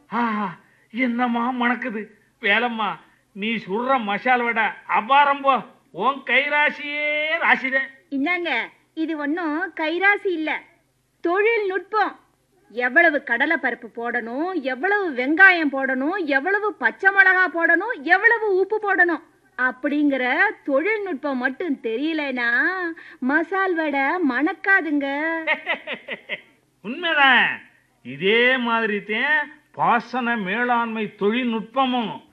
ஆஹா என்னம்மா மணக்குது வேலம்மா நீ சுடுற மசால் வடை அபாரம் போ உன் கைராசியே ராசிதான் இந்தாங்க இது ஒன்றும் கைராசி இல்ல தொழில்நுட்பம் எவ்வளவு கடலை பருப்பு போடணும் எவ்வளவு வெங்காயம் போடணும் எவ்வளவு பச்சை மிளகா போடணும் எவ்வளவு உப்பு போடணும் அப்படிங்கிற தொழில்நுட்பம் மட்டும் தெரியலனா மசால் வடை மணக்காதுங்க உண்மைதான் இதே மாதிரி தான் பாசன மேலாண்மை தொழில்நுட்பமும்